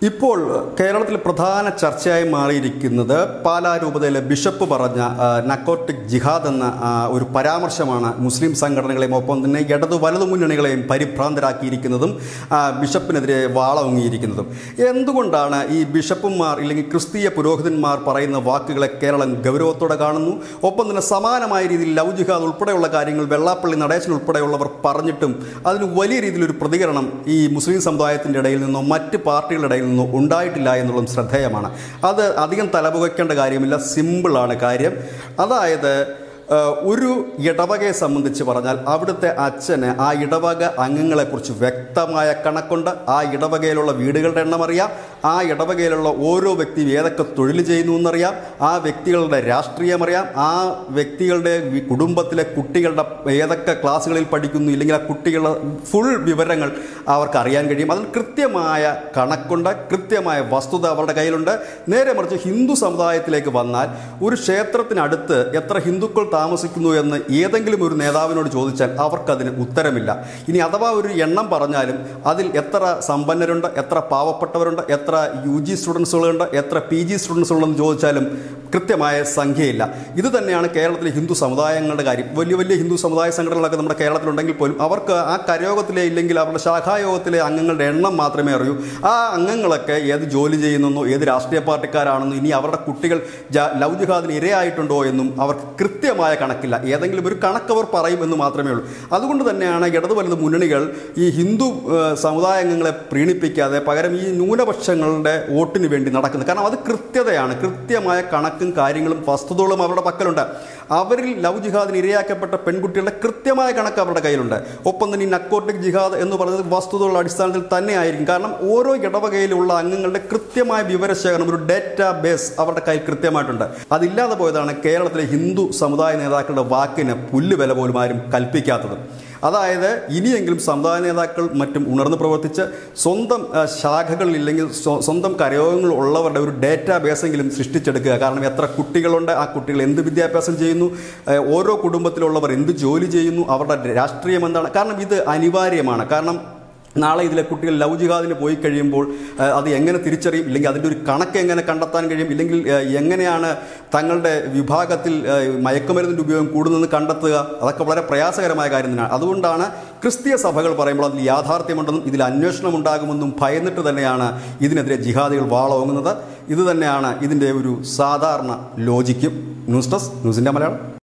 ഇപ്പോൾ കേരളത്തിൽ പ്രധാന ചർച്ചയായി മാറിയിരിക്കുന്നത് പാലാ രൂപതയിലെ ബിഷപ്പ് പറഞ്ഞ ആ, നക്കോട്ടിക് ജിഹാദ് എന്ന ആ, ഒരു പരാമർശമാണ് മുസ്ലിം സംഘടനകളെയും ഒപ്പം തന്നെ ഇടതു വലതു മുന്നണികളെയും പരിഭ്രാന്തരാക്കിയിരിക്കുന്നതും ആ, ബിഷപ്പിനെതിരെ വാളൊങ്ങിയിരിക്കുന്നതും എന്തുകൊണ്ടാണ് ഈ ബിഷപ്പുമാർ ഇല്ലെങ്കിൽ ക്രിസ്തീയ പുരോഹിതന്മാർ പറയുന്ന വാക്കുകളെ കേരളം ഗൗരവത്തോടെ കാണുന്നു ഒപ്പം തന്നെ സമാനമായ രീതിയിൽ ലവ് ജിഹാദ് ഉൾപ്പെടെയുള്ള കാര്യങ്ങൾ വെള്ളാപ്പള്ളി നടേശൻ ഉൾപ്പെടെയുള്ളവർ പറഞ്ഞിട്ടും അതിന് വലിയ രീതിയിലൊരു പ്രതികരണം ഈ മുസ്ലിം സമുദായത്തിൻ്റെ ഇടയിൽ നിന്നോ മറ്റ് പാർട്ടികളുടെ ഇടയിൽ നിന്നോ ഉണ്ടായിട്ടില്ല എന്നുള്ളതും ശ്രദ്ധേയമാണ് അത് അധികം തലപുകയ്ക്കേണ്ട കാര്യമില്ല സിമ്പിളാണ് കാര്യം അതായത് ഏഹ്, ഒരു ഇടവകയെ സംബന്ധിച്ച് പറഞ്ഞാൽ അവിടുത്തെ അച്ഛന് ആ ഇടവക അംഗങ്ങളെക്കുറിച്ച് വ്യക്തമായ കണക്കുണ്ട് ആ ഇടവകയിലുള്ള വീടുകളുടെ എണ്ണം അറിയാം ആ ഇടവകയിലുള്ള ഓരോ വ്യക്തിയും ഏതൊക്കെ തൊഴിൽ ചെയ്യുന്നു എന്നറിയാം ആ വ്യക്തികളുടെ രാഷ്ട്രീയം അറിയാം ആ വ്യക്തികളുടെ വി- കുടുംബത്തിലെ കുട്ടികളുടെ ഏതൊക്കെ ക്ലാസ്സുകളിൽ പഠിക്കുന്നു ഇല്ലെങ്കിൽ ആ കുട്ടികളുടെ ഫുൾ വിവരങ്ങൾ അവർക്ക് അറിയാൻ കഴിയും അതിൽ കൃത്യമായ കണക്കുണ്ട് കൃത്യമായ വസ്തുത അവരുടെ കയ്യിലുണ്ട് നേരെ മറിച്ച് ഹിന്ദു സമുദായത്തിലേക്ക് വന്നാൽ ഒരു ക്ഷേത്രത്തിനടുത്ത് എത്ര ഹിന്ദുക്കൾ താമസിക്കുന്നു എന്ന് ഏതെങ്കിലും ഒരു നേതാവിനോട് ചോദിച്ചാൽ അവർക്കതിന് ഉത്തരമില്ല ഇനി അഥവാ ഒരു എണ്ണം പറഞ്ഞാലും അതിൽ എത്ര സമ്പന്നരുണ്ട് എത്ര പാവപ്പെട്ടവരുണ്ട് എത്ര യു ജി സ്റ്റുഡൻസുകളുണ്ട് എത്ര പി ജി സ്റ്റുഡൻസുകളെന്ന് ചോദിച്ചാലും കൃത്യമായ സംഖ്യയില്ല ഇത് തന്നെയാണ് കേരളത്തിലെ ഹിന്ദു സമുദായങ്ങളുടെ കാര്യം വലിയ വലിയ ഹിന്ദു സമുദായ സംഘടനകളൊക്കെ നമ്മുടെ കേരളത്തിലുണ്ടെങ്കിൽ പോലും അവർക്ക് ആ കരയോഗത്തിലെ ഇല്ലെങ്കിൽ അവരുടെ ശാഖായോഗത്തിലെ അംഗങ്ങളുടെ എണ്ണം മാത്രമേ അറിയൂ ആ അംഗങ്ങളൊക്കെ ഏത് ജോലി ചെയ്യുന്നെന്നോ ഏത് രാഷ്ട്രീയ പാർട്ടിക്കാരാണെന്നോ ഇനി അവരുടെ കുട്ടികൾ ജ- ലവ് ജിഹാദിന് ഇരയായിട്ടുണ്ടോ എന്നും അവർക്ക് കൃത്യമായ കണക്കില്ല ഏതെങ്കിലും ഒരു കണക്ക് അവർ പറയും എന്ന് മാത്രമേ ഉള്ളൂ അതുകൊണ്ട് തന്നെയാണ് ഇടതു വലത് മുന്നണികൾ ഈ ഹിന്ദു ഏഹ്, സമുദായാംഗങ്ങളെ പ്രീണിപ്പിക്കാതെ പകരം ഈ ന്യൂനപക്ഷങ്ങളുടെ വോട്ടിന് വേണ്ടി നടക്കുന്നത് കാരണം അത് കൃത്യതയാണ് കൃത്യമായ കണക്കും കാര്യങ്ങളും വസ്തുതകളും അവരുടെ പക്കലുണ്ട് അവരിൽ ലവ് ജിഹാദിന് ഇരയാക്കപ്പെട്ട പെൺകുട്ടികളുടെ കൃത്യമായ കണക്ക് അവരുടെ കയ്യിലുണ്ട് ഒപ്പം തന്നെ ഈ നക്കോട്ടിക് ജിഹാദ് എന്ന് പറയുന്നത് വസ്തുതകളുടെ അടിസ്ഥാനത്തിൽ തന്നെ ആയിരിക്കും കാരണം ഓരോ ഇടവകയിലുള്ള അംഗങ്ങളുടെ കൃത്യമായ വിവരശേഖരണം ഒരു ഡേറ്റാ ബേസ് അവരുടെ കയ്യിൽ കൃത്യമായിട്ടുണ്ട് അതില്ലാതെ പോയതാണ് കേരളത്തിലെ ഹിന്ദു സമുദായ നേതാക്കളുടെ വാക്കിന് പുല്ല് വില പോലും ആരും കൽപ്പിക്കാത്തത് അതായത് ഇനിയെങ്കിലും സമുദായ നേതാക്കൾ മറ്റും ഉണർന്ന് പ്രവർത്തിച്ച് സ്വന്തം ആ, ശാഖകളിൽ ഇല്ലെങ്കിൽ സ്വ- സ്വന്തം കരയോഗങ്ങൾ ഉള്ളവരുടെ ഒരു ഡേറ്റാ ബേസെങ്കിലും സൃഷ്ടിച്ചെടുക്കുക കാരണം എത്ര കുട്ടികളുണ്ട് ആ കുട്ടികൾ എന്ത് വിദ്യാഭ്യാസം ചെയ്യുന്നു ഏ, ഓരോ കുടുംബത്തിലുള്ളവർ എന്ത് ജോലി ചെയ്യുന്നു അവരുടെ രാഷ്ട്രീയം എന്താണ് കാരണം ഇത് അനിവാര്യമാണ് കാരണം നാളെ ഇതിലെ കുട്ടികൾ ലവ് ജിഹാദിന് പോയി കഴിയുമ്പോൾ ആ, അത് എങ്ങനെ തിരിച്ചറിയും ഇല്ലെങ്കിൽ അതിൻ്റെ ഒരു കണക്ക് എങ്ങനെ കണ്ടെത്താൻ കഴിയും ഇല്ലെങ്കിൽ ആ, എങ്ങനെയാണ് തങ്ങളുടെ വിഭാഗത്തിൽ ആ, മയക്കുമരുന്നിൻ്റെ ഉപയോഗം കൂടുന്നതെന്ന് കണ്ടെത്തുക അതൊക്കെ വളരെ പ്രയാസകരമായ കാര്യം തന്നെയാണ് അതുകൊണ്ടാണ് ക്രിസ്തീയ സഭകൾ പറയുമ്പോൾ അതിൽ യാഥാർത്ഥ്യമുണ്ടെന്നും ഇതിൽ അന്വേഷണം ഉണ്ടാകുമെന്നും ഭയന്നിട്ട് തന്നെയാണ് ഇതിനെതിരെ ജിഹാദികൾ വാളോങ്ങുന്നത് ഇത് തന്നെയാണ് ഇതിൻ്റെ ഒരു സാധാരണ ലോജിക്കും ന്യൂസ് ഡെസ്ക് ന്യൂസിൻ്റെ മലയാളം